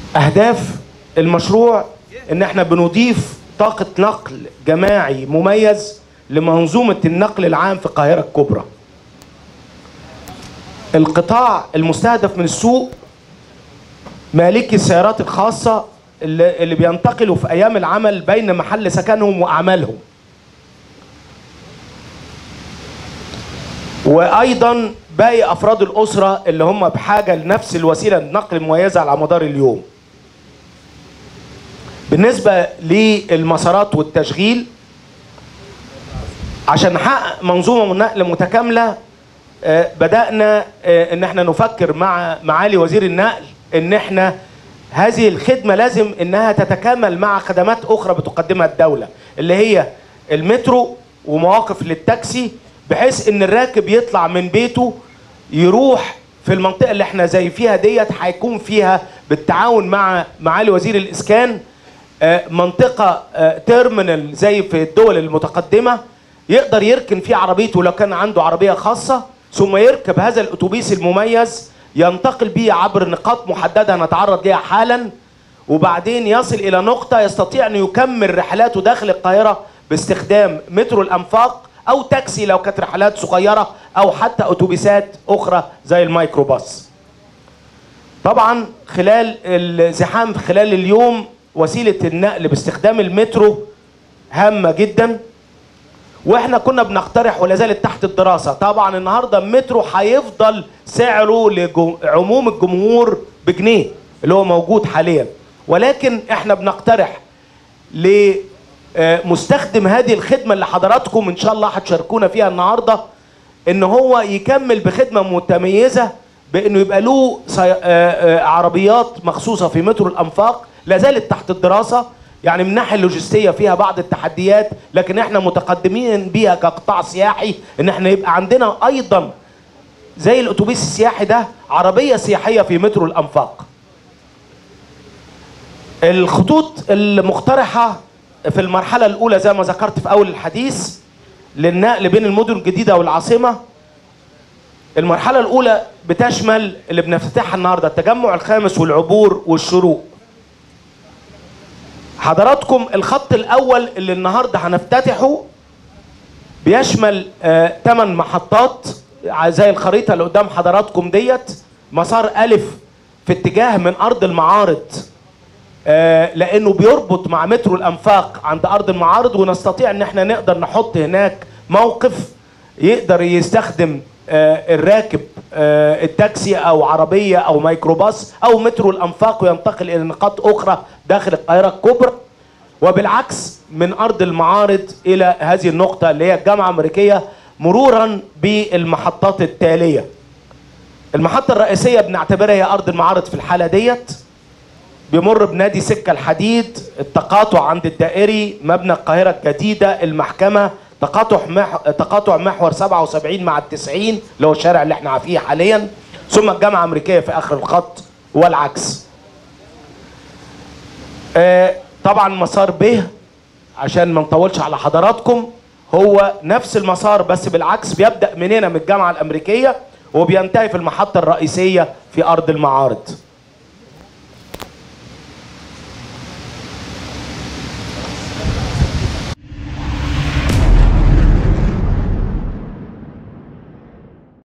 اهداف المشروع ان احنا بنضيف طاقة نقل جماعي مميز لمنظومة النقل العام في القاهرة الكبرى القطاع المستهدف من السوق مالكي السيارات الخاصة اللي اللي بينتقلوا في أيام العمل بين محل سكنهم وأعمالهم وأيضا باقي أفراد الأسرة اللي هم بحاجة لنفس الوسيلة النقل المميزة على مدار اليوم بالنسبة للمسارات والتشغيل عشان نحقق منظومة نقل متكاملة آه، بدأنا آه، ان احنا نفكر مع معالي وزير النقل ان احنا هذه الخدمة لازم انها تتكامل مع خدمات اخرى بتقدمها الدولة اللي هي المترو ومواقف للتاكسي بحيث ان الراكب يطلع من بيته يروح في المنطقة اللي احنا زي فيها ديت هيكون فيها بالتعاون مع معالي وزير الاسكان آه، منطقة آه، تيرمينال زي في الدول المتقدمة يقدر يركن فيه عربيته لو كان عنده عربية خاصة ثم يركب هذا الأتوبيس المميز ينتقل به عبر نقاط محددة نتعرض لها حالا وبعدين يصل إلى نقطة يستطيع أن يكمل رحلاته داخل القاهرة باستخدام مترو الأنفاق أو تاكسي لو كانت رحلات صغيرة أو حتى أتوبيسات أخرى زي الميكروباص طبعا خلال الزحام خلال اليوم وسيله النقل باستخدام المترو هامه جدا واحنا كنا بنقترح ولا زالت تحت الدراسه طبعا النهارده المترو هيفضل سعره لعموم الجمهور بجنيه اللي هو موجود حاليا ولكن احنا بنقترح لمستخدم هذه الخدمه اللي حضراتكم ان شاء الله هتشاركونا فيها النهارده ان هو يكمل بخدمه متميزه بانه يبقى له سي... آه، آه، عربيات مخصوصه في مترو الانفاق لا زالت تحت الدراسه يعني من الناحيه اللوجستيه فيها بعض التحديات لكن احنا متقدمين بيها كقطاع سياحي ان احنا يبقى عندنا ايضا زي الاتوبيس السياحي ده عربيه سياحيه في مترو الانفاق الخطوط المقترحه في المرحله الاولى زي ما ذكرت في اول الحديث للنقل بين المدن الجديده والعاصمه المرحله الاولى بتشمل اللي بنفتتحها النهارده التجمع الخامس والعبور والشروق حضراتكم الخط الاول اللي النهارده هنفتتحه بيشمل 8 محطات زي الخريطه اللي قدام حضراتكم ديت مسار الف في اتجاه من ارض المعارض آه، لانه بيربط مع مترو الانفاق عند ارض المعارض ونستطيع ان احنا نقدر نحط هناك موقف يقدر يستخدم آه، الراكب آه، التاكسي او عربيه او ميكروباص او مترو الانفاق وينتقل الى نقاط اخرى داخل القاهره الكبرى وبالعكس من ارض المعارض الى هذه النقطه اللي هي الجامعه الامريكيه مرورا بالمحطات التاليه المحطه الرئيسيه بنعتبرها هي ارض المعارض في الحاله ديت بيمر بنادي سكة الحديد التقاطع عند الدائري مبنى القاهرة الجديدة المحكمة تقاطع مح... تقاطع محور 77 مع التسعين اللي هو الشارع اللي احنا فيه حاليا ثم الجامعة الأمريكية في آخر الخط والعكس آه طبعا مسار ب عشان ما نطولش على حضراتكم هو نفس المسار بس بالعكس بيبدأ من هنا من الجامعة الأمريكية وبينتهي في المحطة الرئيسية في أرض المعارض